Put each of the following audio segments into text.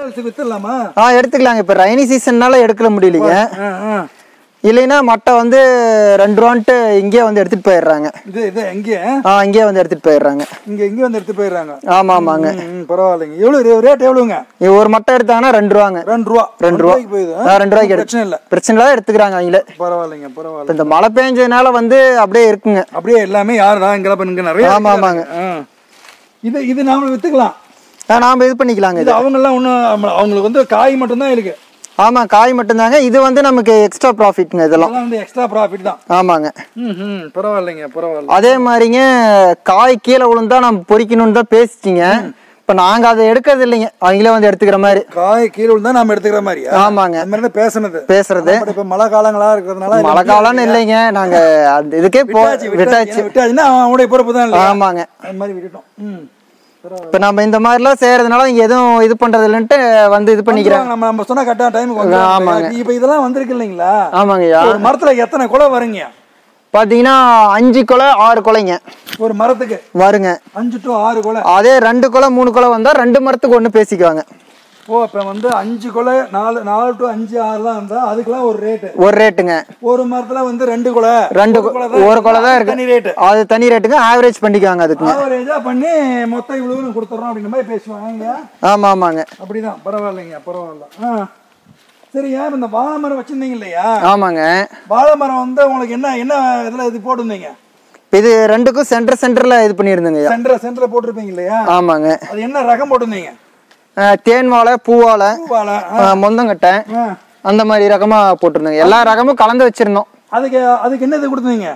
Sales வித்துடலாமா ஆ எடுத்துக்கலாங்க இப்போ ரைனி சீசன்னால எடுக்கல முடியலைங்க ஆ, ஆ. இல்லைன்னா மட்டை வந்து ரெண்டு ரூபான்ட்டு இங்கேயே வந்து எடுத்துட்டு போயிடுறாங்க இது இது எங்கே ஆ இங்கேயே வந்து எடுத்துட்டு போயிடுறாங்க இங்க இங்க வந்து எடுத்து போயிடுறாங்க ஆமா ஆமாங்க ம், ம், பரவாயில்லைங்க எவ்வளவு ரேட் எவ்வளவுங்க இது ஒரு மட்டை எடுத்தாங்கன்னா ரெண்டு ரூபாங்க ரெண்டு ரூபா ரெண்டு ரூபா ரூபாய்க்கு போகுது ஆ, ரெண்டு ரூபாய்க்கு பிரச்சனை இல்ல பிரச்சனை இல்லாத எடுத்துக்கிறாங்க அவங்களே பரவாயில்லைங்க பரவாயில்ல இப்ப இந்த மழை பெஞ்சதுனால வந்து அப்படியே இருக்குங்க அப்படியே எல்லாமே யார் தான் இங்கே இங்க நிறைய ஆமா, ஆமாங்க. ஆ. இது இது நாம வித்துக்கலாம் ஆ, நாம இது பண்ணிக்கலாங்க இது இது அவங்க எல்லாம் ஒன்றும் அவங்களுக்கு வந்து காய் மட்டும்தான் இருக்கு ஆமா காய் மட்டும்தாங்க இது வந்து நமக்கு எக்ஸ்ட்ரா ப்ராஃபிட்ங்க இதெல்லாம் அதெல்லாம் வந்து எக்ஸ்ட்ரா ப்ராஃபிட் தான் ஆமாங்க ம் ம் பரவாயில்லைங்க பரவாயில்ல அதே மாதிரிங்க காய் கீழே விழுந்தா நம்ம பொறிக்கணும்னு தான் பேசிச்சிங்க இப்ப நாங்க அதை எடுக்கிறது இல்லைங்க அவங்களே வந்து எடுத்துக்கிற மாதிரி காய் கீழே விழுந்தா நாம எடுத்துக்கிற மாதிரியா ஆமாங்க அந்த மாதிரி தான் பேசுனது பேசுறது பட் இப்ப மழை காலங்களா இருக்கிறதுனால மழை காலம்னு இல்லைங்க நாங்க அந்த இதுக்கே போ விட்டாச்சு விட்டாச்சு விட்டாச்சு விட்டாச்சுன்னா அவன் அவனுடைய பொறுப்பு தான் இல்லையா ஆமாங்க அது மாதிரி விட்டுட்டோம் ம் பரவாயில்ல இப்ப நம்ம இந்த மாதிரிலாம் செய்யறதுனால இங்க எதுவும் இது பண்றது இல்லைன்ட்டு வந்து இது பண்ணிக்கிறாங்க நம்ம நம்ம சொன்னா கரெக்டான டைமுக்கு ஆமாங்க. வந்து இப்ப இதெல்லாம் வந்திருக்கு இல்லைங்களா ஆமாங்கய்யா ஒரு மரத்துல எத்தனை குலை வருங்க பாத்தீங்கன்னா அஞ்சு கொலை ஆறு கொலைங்க ஒரு மரத்துக்கு வருங்க அஞ்சு டு ஆறு குலை அதே ரெண்டு கொலை மூணு கொலை வந்தா ரெண்டு மரத்துக்கு ஒண்ணு பேசிக்குவாங்க ஓ இப்ப வந்து அஞ்சு குலை நாலு நாலு டு அஞ்சு ஆறு தான் இருந்தா அதுக்கெல்லாம் ஒரு ரேட்டு ஒரு ரேட்டுங்க ஒரு மரத்துல வந்து ரெண்டு குலை ரெண்டு ஒரு கொ- குலை ஒரு கொலை தான் இருக்கு தனி ரேட்டு அது தனி ரேட்டுங்க ஆவரேஜ் பண்ணிக்குவாங்க அதுக்குங்க ஆவரேஜா பண்ணி மொத்தம் இவ்வளவு கொடுத்துறோம் அப்படின்ற மாதிரி பேசுவாங்க இல்லையா ஆமா ஆமாங்க அப்படிதான் பரவாயில்லைங்க பரவாயில்ல ஆ சரியா இப்ப இந்த வாழை மரம் வச்சிருந்தீங்க இல்லையா ஆமாங்க வாழை மரம் வந்து உங்களுக்கு என்ன என்ன இதுல இது போட்டிருந்தீங்க இப்ப இது ரெண்டுக்கும் சென்டர் சென்டர்ல இது பண்ணியிருந்தேங்க சென்டர் சென்டர்ல போட்டிருப்பீங்க இல்லையா ஆமாங்க அது என்ன ரகம் போட்டிருந்தீங்க அஹ், தேன் வாழை பூவாழை வாழை அஹ், மொந்தங்கட்டை ஆ. அந்த மாதிரி ரகமா போட்டிருந்தோங்க எல்லா ரகமும் கலந்து வச்சிருந்தோம் அதுக்கு அதுக்கு என்ன இது கொடுத்தீங்க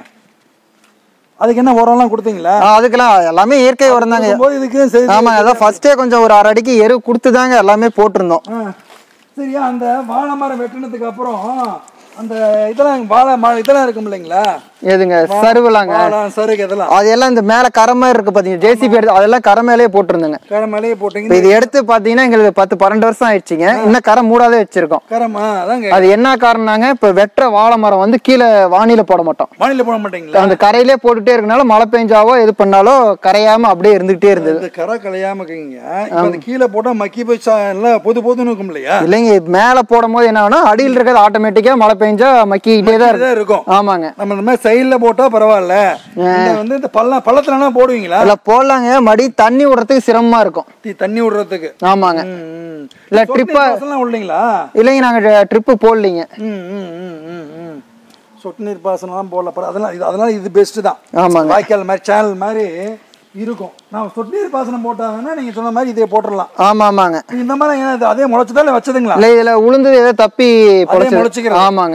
அதுக்கு என்ன உரம்லாம் கொடுத்தீங்களா அஹ், அதுக்கெல்லாம் எல்லாமே இயற்கை உரம் தாங்க போது இதுக்கு சரி ஆமா அதான் ஃபர்ஸ்டே கொஞ்சம் ஒரு அரை அடிக்கு எரு கொடுத்து தாங்க எல்லாமே போட்டிருந்தோம் ஆ. சரியா அந்த வாழை மரம் வெட்டினதுக்கு அப்புறம் அந்த இதெல்லாம் வாழை மரம் இதெல்லாம் இருக்கும் இல்லைங்களா எதுங்க சருவலாங்க வாழை சருகு இதெல்லாம் அது எல்லாம் இந்த மேல கரை மாதிரி இருக்கு பாத்தீங்க ஜேசிபி எடுத்து அதெல்லாம் கரை மேலேயே போட்டிருந்தோங்க கரை மேலேயே இப்ப போட்டீங்க இது எடுத்து பாத்தீங்கன்னா எங்களுக்கு பத்து பன்னெண்டு வருஷம் ஆயிடுச்சுங்க இன்னும் கரை மூடாதே வச்சிருக்கோம் கரமா அதாங்க அது என்ன காரணம்னாங்க இப்ப வெட்டுற வாழை மரம் வந்து கீழே வானில போட மாட்டோம் மாநில போட மாட்டீங்களா அந்த கரையிலே போட்டுட்டே இருக்கனால மழை பெஞ்சாவோ இது பண்ணாலோ கரையாம அப்படியே இருந்துகிட்டே இருந்தது இந்த கரை கலையாம இருக்கீங்க இப்ப அந்த கீழே போட்டா மக்கி போய் சா- எல்லாம் பொது பொதுன்னு இருக்கும் இல்லையா இல்லைங்க மேல போடும் போது என்ன ஆகும்னா அடியில் இருக்கிறது ஆட்டோமேட்டிக்கா மழை பெஞ்சா மக்கிக்கிட்டே தான் இருக்கும் இதான் இருக்கும் ஆமாங்க நம்ம இந்த மாதிரி சைடுல போட்டா பரவாயில்ல இந்த வந்து இந்த பள்ளம் பள்ளத்துலலாம் போடுவீங்களா இல்ல போடலாங்க மடி தண்ணி விடுறதுக்கு சிரமமா இருக்கும் தீ- தண்ணி விடுறதுக்கு ஆமாங்க ம், ம். இல்ல சொட்டு ட்ரிப்பா பாசனம்லாம் விடலீங்களா இல்லைங்க நாங்க ட்ரிப்பு போடலீங்க ம் ம் ம் ம் ம் சொட்டு நீர் பாசனம்லாம் போடல பரவா- அதெல்லாம் இது அதெல்லாம் இது பெஸ்ட் தான் ஆமாங்க வாய்க்கால் மாதிரி சேனல் மாதிரி இருக்கும் நான் சொட்டு நீர் பாசனம் போட்டாங்கன்னா நீங்க சொன்ன மாதிரி இதே போட்டுடலாம் ஆமா ஆமாங்க இந்த மாதிரி ஏன் இது அதே முளைச்சதா இல்லை வச்சதுங்களா இல்ல இதுல உளுந்து ஏதோ தப்பி அதே பொழைச்சது. முளைச்சிக்கிறது ஆமாங்க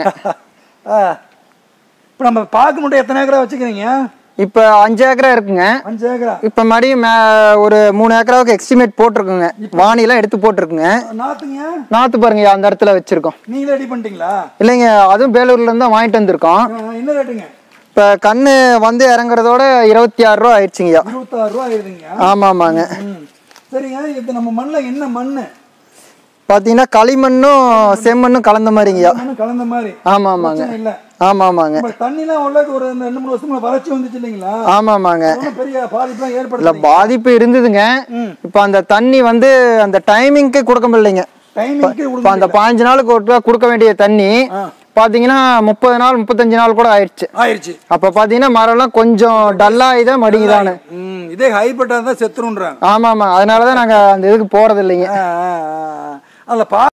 இப்போ நம்ம பார்க்க மட்டும் எத்தனை ஏக்கரா வச்சுக்கிறீங்க இப்ப அஞ்சு ஏக்கரா இருக்குங்க அஞ்சு ஏக்கரா இப்ப மறுபடியும் மே- ஒரு மூணு ஏக்கராவுக்கு எஸ்டிமேட் போட்டிருக்குங்க வாணிலாம் எடுத்து போட்டிருக்குங்க நாத்துங்க நாத்து பாருங்க அந்த இடத்துல வச்சிருக்கோம் நீங்களே ரெடி பண்ணிட்டீங்களா இல்லைங்க அதுவும் பேலூர்ல இருந்து தான் வாங்கிட்டு வந்திருக்கோம் ஆ, என்ன ரேட்டுங்க இப்ப கண்ணு வந்து இறங்குறதோட இருபத்தி ஆறு ரூபா ஆயிடுச்சுங்கய்யா இருபத்தாறு ரூபா ஆயிருதுங்க ஆமா ஆமாங்க ம் சரிங்க இது நம்ம மண்ணில் என்ன மண்ணு பாத்தீங்கன்னா களிமண்ணும் செம்மண்ணும் கலந்த மாதிரிங்கய்யா மண்ணு கலந்த மாதிரி ஆமா ஆமாங்க பிரச்சனை இல்லை ஆமா ஆமாங்க நம்ம தண்ணிலாம் உள்ளது ஒரு இந்த ரெண்டு மூணு வருஷத்துல வறட்சி வந்துச்சு இல்லைங்களா ஆமா ஆமாங்க ஒன்றும் பெரிய பாதிப்புலாம் இல்ல ஏற்படுத்தல பாதிப்பு இருந்ததுங்க இப்ப அந்த தண்ணி வந்து அந்த டைமிங்க்கு கொடுக்க முடியலைங்க டைமிங்க்கு இப்ப அந்த பாஞ்சு நாளுக்கு ஒருக்கா கொடுக்க வேண்டிய தண்ணி பாத்தீங்கன்னா முப்பது நாள் முப்பத்தஞ்சு நாள் கூட ஆயிடுச்சு ஆயிடுச்சு அப்ப பாத்தீங்கன்னா மரம்லாம் கொஞ்சம் டல்லாயிதான் மடிக்குதானு ம் இதே ஹைபர்ட்டாக தான் செத்துருன்றாங்க ஆமா ஆமா அதனாலதான் நாங்க அந்த இதுக்கு போறது இல்லைங்க ஆ, ஆ, ஆ. அதுல பா